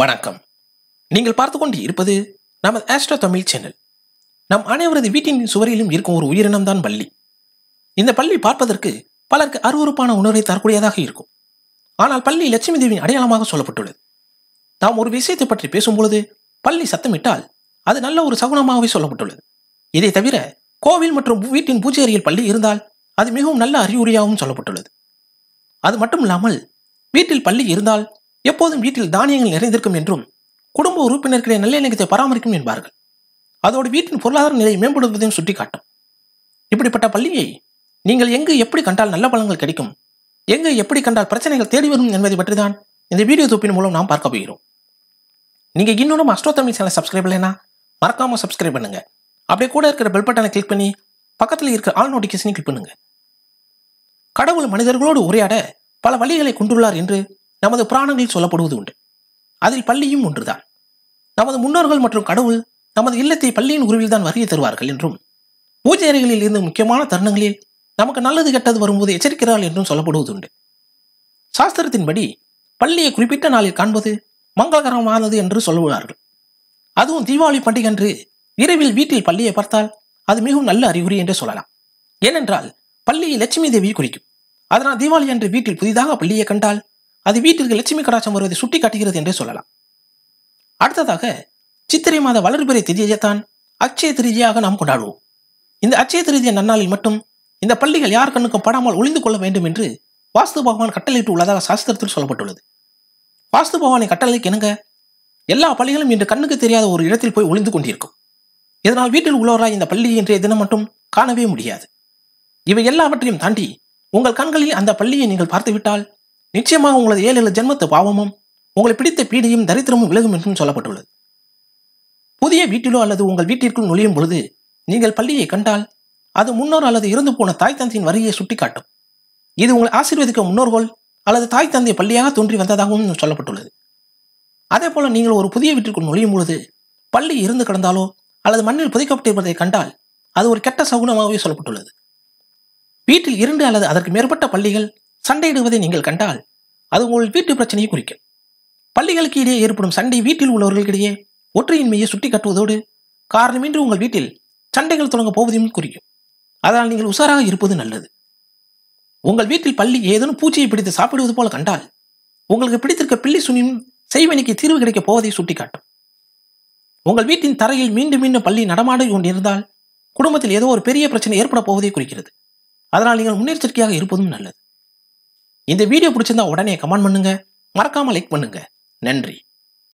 வணக்கம் நீங்கள் பார்த்து கொண்டு இருப்பது நமது ஆஸ்ட்ரோ தமிழ் சேனல் நம் அனைவரது வீட்டின் சுவரிலும் இருக்கும் ஒரு உயிரினம் தான் பள்ளி இந்த பள்ளி பார்ப்பதற்கு பலருக்கு அருவருப்பான உணர்வை தரக்கூடியதாக இருக்கும் ஆனால் பள்ளி லட்சுமி தேவியின் அடையாளமாக சொல்லப்பட்டுள்ளது நாம் ஒரு விஷயத்தை பற்றி பேசும்பொழுது பள்ளி சத்தமிட்டால் அது நல்ல ஒரு சகுனமாகவே சொல்லப்பட்டுள்ளது இதை தவிர கோவில் மற்றும் வீட்டின் பூஜை அறையில் பள்ளி இருந்தால் அது மிகவும் நல்ல அறிகுறியாகவும் சொல்லப்பட்டுள்ளது அது மட்டும் இல்லாமல் வீட்டில் பள்ளி இருந்தால் எப்போதும் வீட்டில் தானியங்கள் நிறைந்திருக்கும் என்றும் குடும்ப உறுப்பினர்களிடையே நல்லிணக்கத்தை பராமரிக்கும் என்பார்கள் அதோடு வீட்டின் பொருளாதார நிலை மேம்படுவதையும் சுட்டிக்காட்டும் இப்படிப்பட்ட பள்ளியை நீங்கள் எங்கு எப்படி கண்டால் நல்ல பலன்கள் கிடைக்கும் எங்கு எப்படி கண்டால் பிரச்சனைகள் தேடி வரும் என்பதை பற்றி தான் இந்த வீடியோ தொப்பின் மூலம் நாம் பார்க்க போகிறோம் நீங்க இன்னொரு அஸ்ட்ரோ தமிழ் சேனல் சப்ஸ்கிரைப் இல்லைனா மறக்காம சப்ஸ்கிரைப் பண்ணுங்க அப்படியே கூட இருக்கிற பெல் பட்டனை கிளிக் பண்ணி பக்கத்தில் இருக்கிற ஆல் நோட்டிஃபிகேஷனை கிளிக் பண்ணுங்க கடவுள் மனிதர்களோடு உரையாட பல வழிகளை கொண்டுள்ளார் என்று நமது புராணங்களில் சொல்லப்படுவது உண்டு அதில் பள்ளியும் ஒன்றுதான் நமது முன்னோர்கள் மற்றும் கடவுள் நமது இல்லத்தை பள்ளியின் உருவில் தான் வருகை தருவார்கள் என்றும் பூஜை அறைகளில் இருந்து முக்கியமான தருணங்களில் நமக்கு நல்லது கெட்டது வரும்போது எச்சரிக்கிறார்கள் என்றும் சொல்லப்படுவது உண்டு சாஸ்திரத்தின்படி பள்ளியை குறிப்பிட்ட நாளில் காண்பது மங்களகரமானது என்று சொல்லுவார்கள் அதுவும் தீபாவளி பண்டிகை அன்று இரவில் வீட்டில் பள்ளியை பார்த்தால் அது மிகவும் நல்ல அறிகுறி என்று சொல்லலாம் ஏனென்றால் பள்ளியை லட்சுமி தேவியை குறிக்கும் அதனால் தீபாவளி அன்று வீட்டில் புதிதாக பள்ளியை கண்டால் அது வீட்டிற்கு லட்சுமி கடாட்சம் வருவதை சுட்டி காட்டுகிறது என்றே சொல்லலாம் அடுத்ததாக சித்திரை மாத வளர்பிறை திதியைத்தான் அட்சய திருதியாக நாம் கொண்டாடுவோம் இந்த அட்சய திருதிய நன்னாளில் மட்டும் இந்த பள்ளிகள் யார் கண்ணுக்கும் படாமல் ஒளிந்து கொள்ள வேண்டும் என்று வாஸ்து பகவான் கட்டளையிட்டு உள்ளதாக சாஸ்திரத்தில் சொல்லப்பட்டுள்ளது வாஸ்து பகவானை கட்டளைக்கு இணங்க எல்லா பள்ளிகளும் இன்று கண்ணுக்கு தெரியாத ஒரு இடத்தில் போய் ஒளிந்து கொண்டிருக்கும் இதனால் வீட்டில் உள்ளவராய் இந்த பள்ளி இன்றைய தினம் மட்டும் காணவே முடியாது இவை எல்லாவற்றையும் தாண்டி உங்கள் கண்களில் அந்த பள்ளியை நீங்கள் பார்த்துவிட்டால் நிச்சயமாக உங்களது ஏழு ஏழு ஜென்மத்து பாவமும் உங்களை பிடித்த பீடியும் தரித்திரமும் விலகும் என்றும் சொல்லப்பட்டுள்ளது புதிய வீட்டிலோ அல்லது உங்கள் வீட்டிற்குள் நுழையும் பொழுது நீங்கள் பள்ளியை கண்டால் அது முன்னோர் அல்லது இறந்து போன தாய் தந்தையின் வரியை சுட்டிக்காட்டும் இது உங்களை ஆசீர்வதிக்க முன்னோர்கள் அல்லது தாய் தந்தை பள்ளியாக தோன்றி வந்ததாகவும் சொல்லப்பட்டுள்ளது அதே போல நீங்கள் ஒரு புதிய வீட்டிற்குள் நுழையும் பொழுது பள்ளி இருந்து கிடந்தாலோ அல்லது மண்ணில் புதைக்கப்பட்டிருப்பதை கண்டால் அது ஒரு கெட்ட சகுனமாகவே சொல்லப்பட்டுள்ளது வீட்டில் இரண்டு அல்லது அதற்கு மேற்பட்ட பள்ளிகள் சண்டையிடுவதை நீங்கள் கண்டால் அது உங்கள் வீட்டு பிரச்சனையை குறிக்கும் பள்ளிகளுக்கு இடையே ஏற்படும் சண்டை வீட்டில் உள்ளவர்களுக்கிடையே ஒற்றையின்மையை சுட்டிக்காட்டுவதோடு காரணமின்றி உங்கள் வீட்டில் சண்டைகள் தொடங்க போவதையும் குறிக்கும் அதனால் நீங்கள் உஷாராக இருப்பது நல்லது உங்கள் வீட்டில் பள்ளி ஏதேனும் பூச்சியை பிடித்து சாப்பிடுவது போல கண்டால் உங்களுக்கு பிடித்திருக்க பிள்ளை சுனியும் செய்வனைக்கு தீர்வு கிடைக்கப் போவதை சுட்டிக்காட்டும் உங்கள் வீட்டின் தரையில் மீண்டும் மீண்டும் பள்ளி நடமாடி கொண்டிருந்தால் குடும்பத்தில் ஏதோ ஒரு பெரிய பிரச்சனை ஏற்பட போவதை குறிக்கிறது அதனால் நீங்கள் முன்னெச்சரிக்கையாக இருப்பதும் நல்லது இந்த வீடியோ பிடிச்சிருந்தா உடனே கமெண்ட் பண்ணுங்க மறக்காம லைக் பண்ணுங்க நன்றி